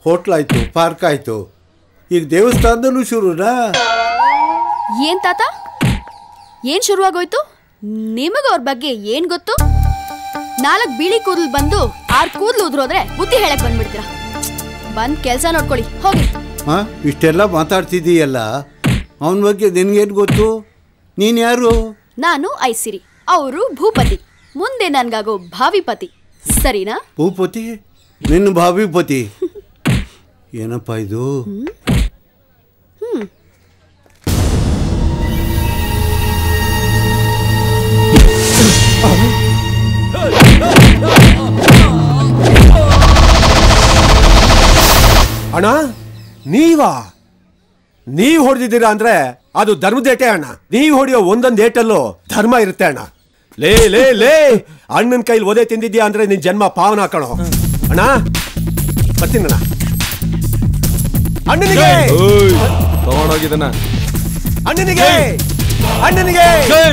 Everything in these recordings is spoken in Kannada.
ಹೋಟ್ಲಾಯ್ತು ಪಾರ್ಕ್ ಆಯ್ತು ಈಗ ದೇವಸ್ಥಾನದಲ್ಲೂ ಶುರುನಾ ಏನ್ ತಾತ ಏನ್ ಶುರುವಾಗೋಯ್ತು ನಿಮಗ ಅವ್ರ ಬಗ್ಗೆ ಏನ್ ಗೊತ್ತು ನಾಲ್ಕ್ ಬಿಳಿ ಕೂದಲು ಬಂದು ಆರ್ ಕೂದಲು ಉದ್ರೋದ್ರೆ ಬುದ್ಧಿ ಹೇಳಕ್ ಬಂದ್ಬಿಡ್ತೀರಾ ಬಂದ್ ಕೆಲ್ಸ ನೋಡ್ಕೊಳ್ಳಿ ಹೋಗಿ ಹಾ ಇಷ್ಟೆಲ್ಲ ಮಾತಾಡ್ತಿದ್ದೀಯಲ್ಲ ಅವನ ಬಗ್ಗೆ ನಿನ್ಗೇನು ಗೊತ್ತು ನೀನು ಯಾರು ನಾನು ಐಸಿರಿ ಅವರು ಭೂಪತಿ ಮುಂದೆ ನನ್ಗಾಗೋ ಭಾವಿಪತಿ ಸರಿನಾ ಭೂಪತಿ ನಿನ್ನ ಭಾವಿಪತಿ ಏನಪ್ಪ ಇದು ಹ್ಮ್ ಅಣ್ಣ ನೀವಾ ನೀವ್ ಹೊಡೆದಿದ್ದೀರಾ ಅಂದ್ರೆ ಅದು ಧರ್ಮದೇಟೆ ಅಣ್ಣ ನೀವ್ ಹೊಡೆಯೋ ಒಂದೊಂದ್ ಏಟಲ್ಲೂ ಧರ್ಮ ಇರುತ್ತೆ ಅಣ್ಣ ಲೇ ಲೇ ಲೇ ಅಣ್ಣನ ಕೈಲಿ ಒದೆ ತಿಂದಿದ್ಯಾ ಅಂದ್ರೆ ನಿನ್ ಜನ್ಮ ಪಾವನ ಕಣೋ ಅಣ್ಣ ಬರ್ತೀನಿ ಅಣ್ಣ ಅಣ್ಣನಿಗೆ ತಗೊಂಡೋಗಿದನ ಅಣ್ಣನಿಗೆ ಅಣ್ಣನಿಗೆ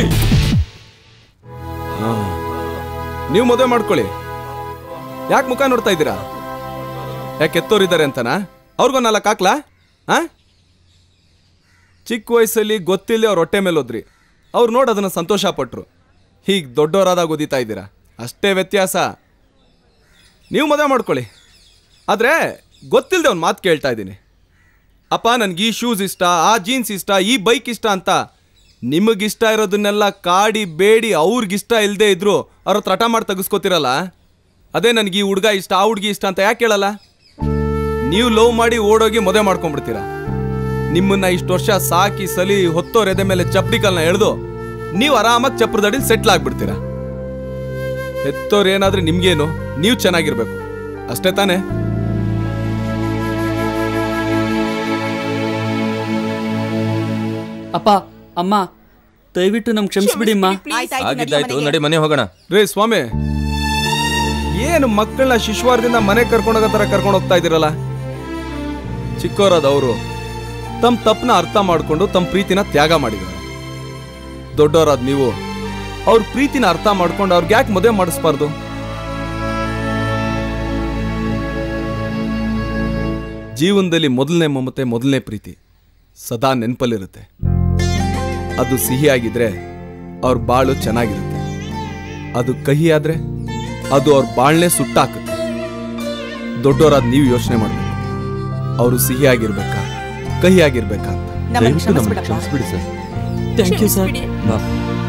ನೀವು ಮದುವೆ ಮಾಡ್ಕೊಳ್ಳಿ ಯಾಕೆ ಮುಖ ನೋಡ್ತಾ ಇದ್ದೀರಾ ಯಾಕೆ ಎತ್ತೋರಿದ್ದಾರೆ ಅಂತನಾ ಅವ್ರಿಗೊಂದು ನಾಲ್ಕು ಹಾಕ್ಲಾ ಆ ಚಿಕ್ಕ ವಯಸ್ಸಲ್ಲಿ ಗೊತ್ತಿಲ್ಲದೆ ಅವ್ರ ಹೊಟ್ಟೆ ಮೇಲೆ ಹೋದ್ರಿ ಅವ್ರು ನೋಡಿ ಅದನ್ನ ಸಂತೋಷ ಪಟ್ರು ಹೀಗೆ ದೊಡ್ಡವರಾದಾಗ ಓದಿತಾ ಇದ್ದೀರಾ ಅಷ್ಟೇ ವ್ಯತ್ಯಾಸ ನೀವು ಮದುವೆ ಮಾಡ್ಕೊಳ್ಳಿ ಆದರೆ ಗೊತ್ತಿಲ್ಲದೆ ಒಂದು ಮಾತು ಕೇಳ್ತಾ ಇದ್ದೀನಿ ಅಪ್ಪ ನನಗೆ ಈ ಶೂಸ್ ಇಷ್ಟ ಆ ಜೀನ್ಸ್ ಇಷ್ಟ ಈ ಬೈಕ್ ಇಷ್ಟ ಅಂತ ನಿಮಗಿಷ್ಟ ಇರೋದನ್ನೆಲ್ಲ ಕಾಡಿ ಬೇಡಿ ಅವ್ರಿಗಿಷ್ಟ ಇಲ್ಲದೆ ಇದ್ರು ಅವ್ರ ಹತ್ರ ಹಠ ಮಾಡಿ ತೆಗಿಸ್ಕೊತಿರಲ್ಲ ಅದೇ ನನಗೆ ಈ ಹುಡುಗ ಇಷ್ಟ ಆ ಹುಡುಗಿ ಇಷ್ಟ ಅಂತ ಯಾಕೆ ಹೇಳಲ್ಲ ನೀವು ಲವ್ ಮಾಡಿ ಓಡೋಗಿ ಮದುವೆ ಮಾಡ್ಕೊಂಡ್ಬಿಡ್ತೀರಾ ನಿಮ್ಮನ್ನ ಇಷ್ಟು ವರ್ಷ ಸಾಕಿ ಸಲಿ ಹೊತ್ತೋರ್ ಎದೆ ಮೇಲೆ ಚಪ್ಪಡಿ ಕಲ್ನ ಎಳೆದು ನೀವು ಆರಾಮಾಗಿ ಚಪ್ರದಡಿಲಿ ಸೆಟ್ಲ್ ಆಗ್ಬಿಡ್ತೀರಾ ಹೆತ್ತೋರ್ ಏನಾದ್ರೆ ನಿಮ್ಗೇನು ನೀವು ಚೆನ್ನಾಗಿರ್ಬೇಕು ಅಷ್ಟೇ ತಾನೇ ಅಪ್ಪ ಅಮ್ಮ ದಯವಿಟ್ಟು ನಮ್ ಕ್ಷಮಿಸ್ಬಿಡಿ ಅಮ್ಮ ಆಗಿದ್ದಾಯ್ತು ನಡಿ ಮನೆ ಹೋಗೋಣ ರೇ ಸ್ವಾಮಿ ಏನು ಮಕ್ಕಳನ್ನ ಶಿಶುವಾರದಿಂದ ಮನೆ ಕರ್ಕೊಂಡೋಗೋ ಥರ ಕರ್ಕೊಂಡು ಹೋಗ್ತಾ ಇದ್ದೀರಲ್ಲ ಚಿಕ್ಕವರಾದ ಅವರು ತಮ್ಮ ತಪ್ಪನ ಅರ್ಥ ಮಾಡಿಕೊಂಡು ತಮ್ಮ ಪ್ರೀತಿನ ತ್ಯಾಗ ಮಾಡಿದ್ದಾರೆ ದೊಡ್ಡವರಾದ ನೀವು ಅವ್ರ ಪ್ರೀತಿನ ಅರ್ಥ ಮಾಡ್ಕೊಂಡು ಅವ್ರಿಗೆ ಯಾಕೆ ಮದುವೆ ಮಾಡಿಸ್ಬಾರ್ದು ಜೀವನದಲ್ಲಿ ಮೊದಲನೇ ಮಮತೆ ಮೊದಲನೇ ಪ್ರೀತಿ ಸದಾ ನೆನಪಲ್ಲಿರುತ್ತೆ ಅದು ಸಿಹಿಯಾಗಿದ್ರೆ ಅವ್ರ ಬಾಳು ಚೆನ್ನಾಗಿರುತ್ತೆ ಅದು ಕಹಿ ಆದ್ರೆ ಅದು ಅವ್ರ ಬಾಳ್ನೆ ಸುಟ್ಟಾಕುತ್ತೆ ದೊಡ್ಡವರಾದ ನೀವು ಯೋಚನೆ ಮಾಡ್ಬೇಕು ಅವರು ಸಿಹಿಯಾಗಿರ್ಬೇಕಾ ಕಹಿಯಾಗಿರ್ಬೇಕಾ ಅಂತ ಥ್ಯಾಂಕ್ ಯು ಸರ್